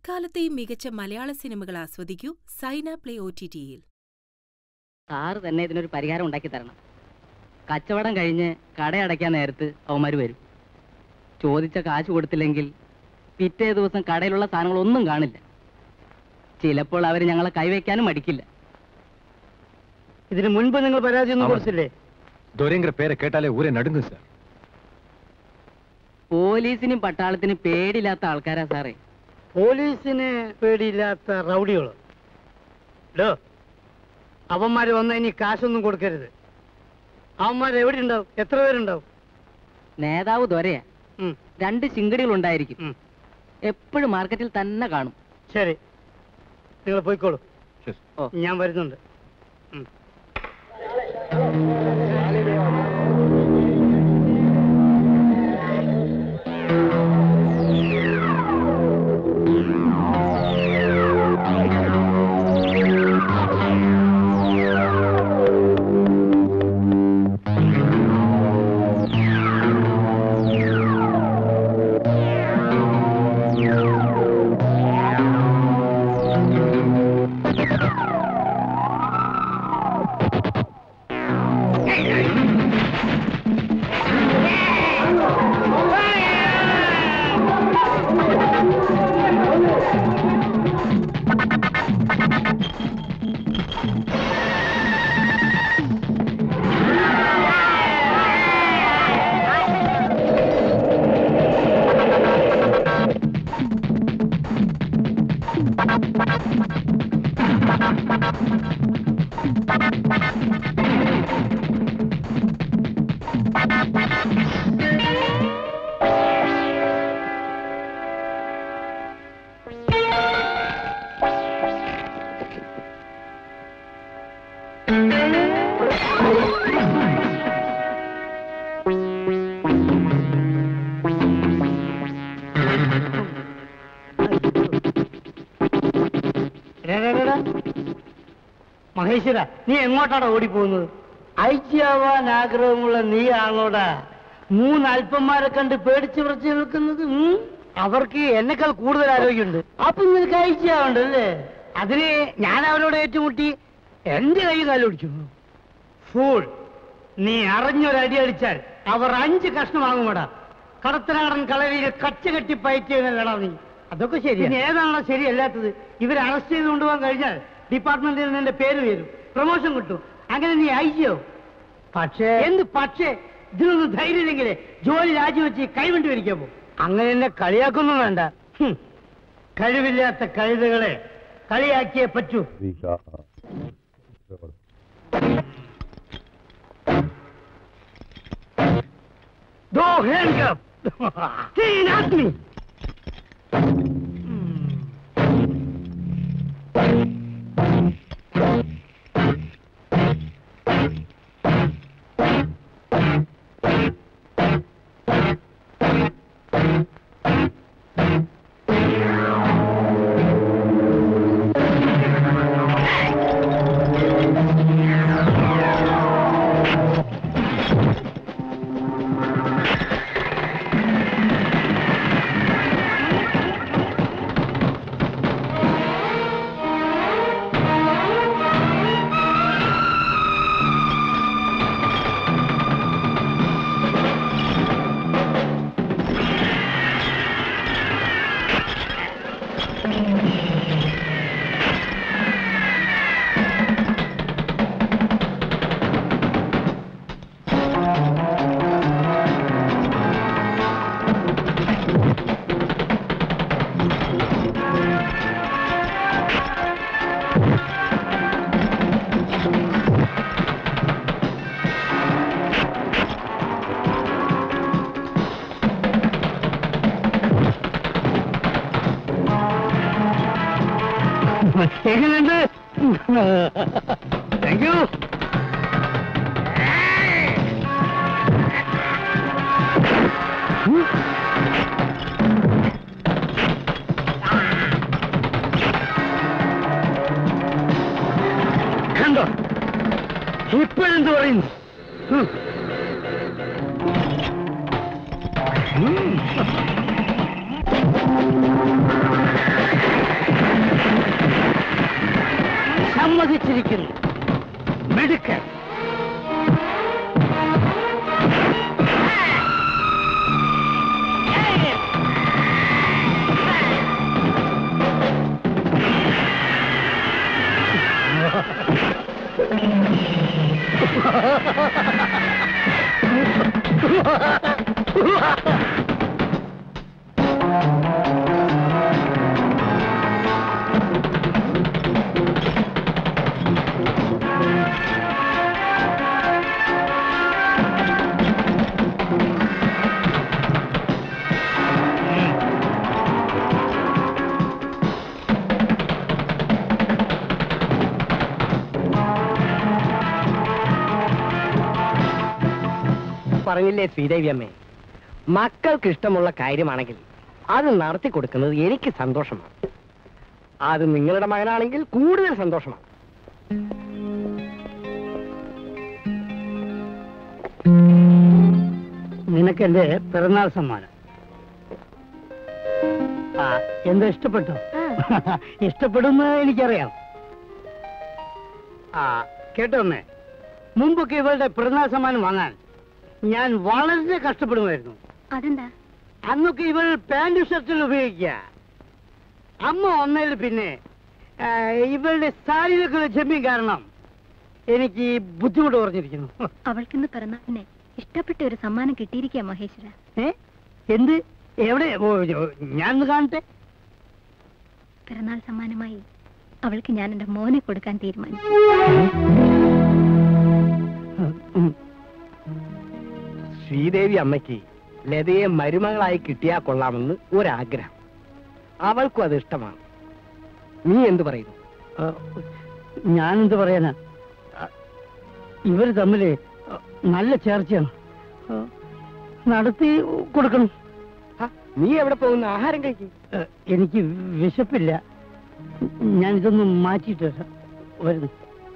എക്കാലത്തെയും മികച്ച മലയാള സിനിമകൾ ആസ്വദിക്കൂ സൈന പ്ലേ ഒ ടി ടിയിൽ സാറ് തന്നെ ഇതിനൊരു പരിഹാരം ഉണ്ടാക്കി തരണം കച്ചവടം കഴിഞ്ഞ് കടയടയ്ക്കാൻ നേരത്ത് അവന്മാർ വരും ചോദിച്ച കാശ് കൊടുത്തില്ലെങ്കിൽ പിറ്റേ ദിവസം കടയിലുള്ള സാധനങ്ങളൊന്നും കാണില്ല ചിലപ്പോൾ അവർ ഞങ്ങളെ കൈവയ്ക്കാനും മടിക്കില്ല ഇതിന് മുൻപ് നിങ്ങൾ പരാതി ഒന്നും ஆமா. കൊടുത്തില്ലേ துரைங்கிற பேரை கேட்டாலே ஊரே நடுங்கும் சார் പോലീസിനും പട്ടാളത്തിനും പേടിയില്ലാത്ത ആൾക്കാരാ സാറേ പോലീസിന് പേടിയില്ലാത്ത റൗഡികളോ ഡോ അവന്മാര് വന്ന ഇനി കാശൊന്നും കൊടുക്കരുത് അവന്മാർ എവിടെ ഉണ്ടാവും എത്ര പേരുണ്ടാവും നേതാവ് ദൊരയാ ഉം, രണ്ട് ചിങ്കടികൾ ഉണ്ടായിരിക്കും ഉം. എപ്പോഴും മാർക്കറ്റിൽ തന്നെ കാണും ശരി നിങ്ങൾ പോയിക്കോളൂ Yes. ഓ ഞാൻ വരുന്നുണ്ട് ഉം. എടാ, എടാ, എടാ. മഹേശ്വര നീ എങ്ങോട്ടാടാ ഓടിപ്പോകുന്നത് ഐക്യാവാൻ ആഗ്രഹമുള്ള നീ ആണോടാ മൂന്ന് അല്പന്മാരെ കണ്ട് പേടിച്ച് വിറച്ച് നിൽക്കുന്നത് ഉം? അവർക്ക് എന്നെക്കാൾ കൂടുതൽ ആരോഗ്യമുണ്ട് അപ്പൊ നിനക്ക് ഐക്യാവുണ്ടല്ലേ അതിന് ഞാൻ അവരോട് ഏറ്റുമുട്ടി എന്റെ കൈ കാലൊടിച്ചു ഫൂൾ നീ അറിഞ്ഞൊരടി അടിച്ചാൽ അവർ അഞ്ച് കഷ്ണമാകുമടാ കടത്തനാടൻ കളരിയിൽ കച്ച കെട്ടി പയറ്റിയവനല്ലടാ നീ അതൊക്കെ ശരി പിന്നെ ഏതാണോ ശരിയല്ലാത്തത് ഇവരെ അറസ്റ്റ് ചെയ്ത് കൊണ്ടുപോകാൻ കഴിഞ്ഞാൽ ഡിപ്പാർട്ട്മെന്റിൽ നിന്ന് എന്റെ പേര് വരും പ്രൊമോഷൻ കിട്ടും അങ്ങനെ നീ അയച്ചോ പക്ഷേ എന്ത് പക്ഷേ ഇതിനൊന്നും ധൈര്യമില്ലെങ്കിലേ ജോലി രാജിവെച്ച് കൈവണ്ടി വരിക്കാൻ പോകും അങ്ങനെ എന്നെ കളിയാക്കൊന്നും വേണ്ട ഹും. കഴിവില്ലാത്ത കഴുതകളെ കളിയാക്കിയേ പറ്റൂ दो हैंडकप तीन आदमी എങ്ങനെയുണ്ട് താങ്ക് യു കണ്ടോ ഇപ്പോഴെന്ത് പറയുന്നു ഉം. ഉം. പറഞ്ഞില്ലേ ശ്രീദേവി അമ്മേ മക്കൾക്ക് ഇഷ്ടമുള്ള കാര്യമാണെങ്കിൽ അത് നടത്തി കൊടുക്കുന്നത് എനിക്ക് സന്തോഷമാണ് അത് നിങ്ങളുടെ മകനാണെങ്കിൽ കൂടുതൽ സന്തോഷമാണ് നിനക്ക് എന്റെ പിറന്നാൾ സമ്മാനം ആ എന്താ ഇഷ്ടപ്പെട്ടോ ഇഷ്ടപ്പെടുമെന്ന് എനിക്കറിയാം ആ കേട്ടോന്നേ മുമ്പൊക്കെ ഇവളുടെ പിറന്നാൾ സമ്മാനം വാങ്ങാൻ ഞാൻ വളരെ കഷ്ടപ്പെടുമായിരുന്നു അതെന്താ അന്നൊക്കെ ഇവൾ പാന്റ് ഷർട്ടിൽ ഉപയോഗിക്കുക അമ്മ വന്നതിൽ പിന്നെ ആ, ഇവളുടെ സാരിയിലേക്കുള്ള ജമ്യം കാരണം എനിക്ക് ബുദ്ധിമുട്ട് കുറഞ്ഞിരിക്കുന്നു അവൾക്കിന്ന് പിറന്നാളിന് ഇഷ്ടപ്പെട്ട ഒരു സമ്മാനം കിട്ടിയിരിക്കുക മഹേശ്വര ഏ എന്ത് എവിടെ ഓ, ഓ, ഞാനൊന്ന് കാണട്ടെ പിറന്നാൾ സമ്മാനമായി അവൾക്ക് ഞാൻ എന്റെ മോനെ കൊടുക്കാൻ തീരുമാനിച്ചു ഉം. ശ്രീദേവി അമ്മയ്ക്ക് ലതയെ മരുമകളായി കിട്ടിയാ കൊള്ളാമെന്ന് ഒരാഗ്രഹം അവൾക്കും അത് ഇഷ്ടമാണ് നീ എന്തു പറയുന്നു ആ, ഞാനെന്ത് പറയാനാ ആ, ഇവര് തമ്മില് ആ, നല്ല ചേർച്ചയാണ് ആ, നടത്തി കൊടുക്കണം ആ, നീ എവിടെ പോകുന്ന ആഹാരം കഴിക്കും ആ, എനിക്ക് വിശപ്പില്ല ഞാൻ ഇതൊന്ന് മാറ്റിയിട്ട് വരാം. വരുന്നു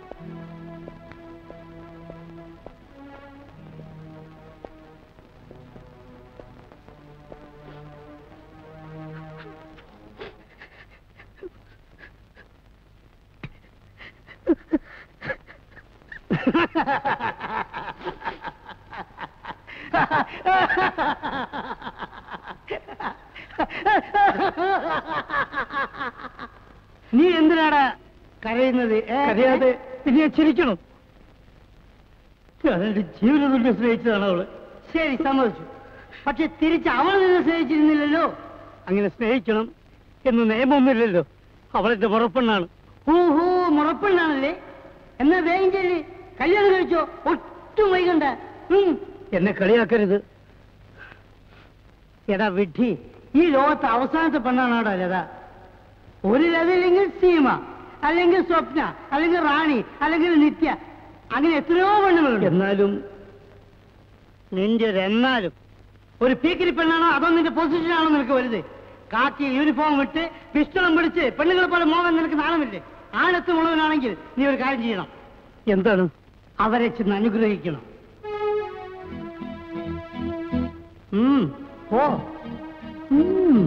നീ എന്തിനാടാ കരയുന്നത് ഏ? കരയാതെ. പിന്നെ ചിരിക്കണം അവളുടെ ജീവനം കൊണ്ട് സ്നേഹിച്ചതാണ് അവള് ശരി സമ്മതിച്ചു പക്ഷെ തിരിച്ച് അവൾ നിന്നെ സ്നേഹിച്ചിരുന്നില്ലല്ലോ അങ്ങനെ സ്നേഹിക്കണം എന്ന് നിയമമൊന്നുമില്ലല്ലോ അവളെന്റെ മുറപ്പെണ്ണാണ് ഓഹോ മുറപ്പെണ്ണാണല്ലേ എന്നാ വേഗം ചെല്ലി കല്യാണം കഴിച്ചോ ഒട്ടും വൈകണ്ട ഉം. എന്നെ കളിയാക്കരുത് എടാ വിഡ്ഢി ഈ ലോകത്തെ അവസാനത്തെ പെണ്ണാണോടാ ലത ഒരു ലതയില്ലെങ്കിൽ സീമ അല്ലെങ്കിൽ സ്വപ്ന അല്ലെങ്കിൽ റാണി അല്ലെങ്കിൽ നിത്യ അങ്ങനെ എത്രയോ പെണ്ണുങ്ങളുണ്ട് എന്നാലും നിന്റെ ഒരു എന്നാലും ഒരു പീക്കിരി പെണ്ണാണോ അതോ നിന്റെ പൊസിഷനാണോ നിനക്ക് വലുത് കാക്കി യൂണിഫോം ഇട്ട് പിസ്റ്റളം പിടിച്ച് പെണ്ണുങ്ങളെ പോലെ മോഹൻ നിനക്ക് നാണമില്ലേ ആഴത്ത് മുളവനാണെങ്കിൽ നീ ഒരു കാര്യം ചെയ്യണം എന്താണ് അവരെ ചെന്ന് അനുഗ്രഹിക്കണം ഉം, ഓ ഉം.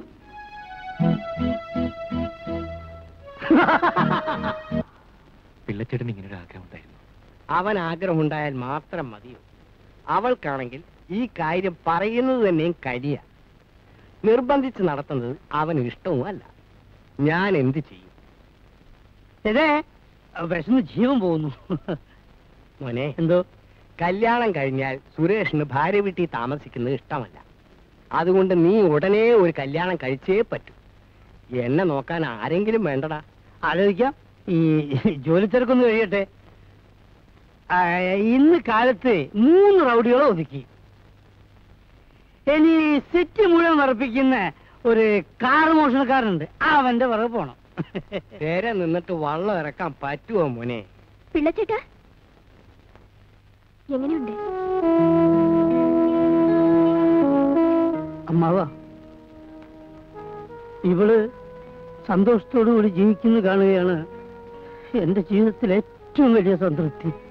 പിള്ളച്ചേട്ടന് ഇങ്ങനെ ഒരു ആഗ്രഹം ഉണ്ടായിരുന്നു അവൻ ആഗ്രഹമുണ്ടായാൽ മാത്രം മതിയോ അവൾക്കാണെങ്കിൽ ഈ കാര്യം പറയുന്നത് തന്നെയും കരിയ നിർബന്ധിച്ച് നടത്തുന്നത് അവന് ഇഷ്ടവുമല്ല ഞാൻ എന്ത് ചെയ്യും ഇതേ വിശന്ന് ജീവൻ പോകുന്നു മോനെ എന്തോ കല്യാണം കഴിഞ്ഞാൽ സുരേഷിന് ഭാര്യ വീട്ടിൽ താമസിക്കുന്നത് ഇഷ്ടമല്ല അതുകൊണ്ട് നീ ഉടനെ ഒരു കല്യാണം കഴിച്ചേ പറ്റൂ എന്നെ നോക്കാൻ ആരെങ്കിലും വേണ്ടടാ ആലോചിക്കാം ഈ ജോലി തിരക്കൊന്ന് കഴിയട്ടെ ആ, ഇന്ന് കാലത്ത് മൂന്ന് റൗഡികളെ ഒതുക്കി ഇനി സിറ്റി മുഴുവൻ ഉറപ്പിക്കുന്ന ഒരു കാർ മോഷണക്കാരുണ്ട് അവന്റെ പുറകെ പോണം നേരെ നിന്നിട്ട് വള്ളം ഇറക്കാൻ പറ്റുമോ മോനെ പിള്ളച്ചേട്ടാ എങ്ങനെയുണ്ട് അമ്മാവ ഇവള് സന്തോഷത്തോടു കൂടി ജീവിക്കുന്നു കാണുകയാണ് എന്റെ ജീവിതത്തിലെ ഏറ്റവും വലിയ സംതൃപ്തി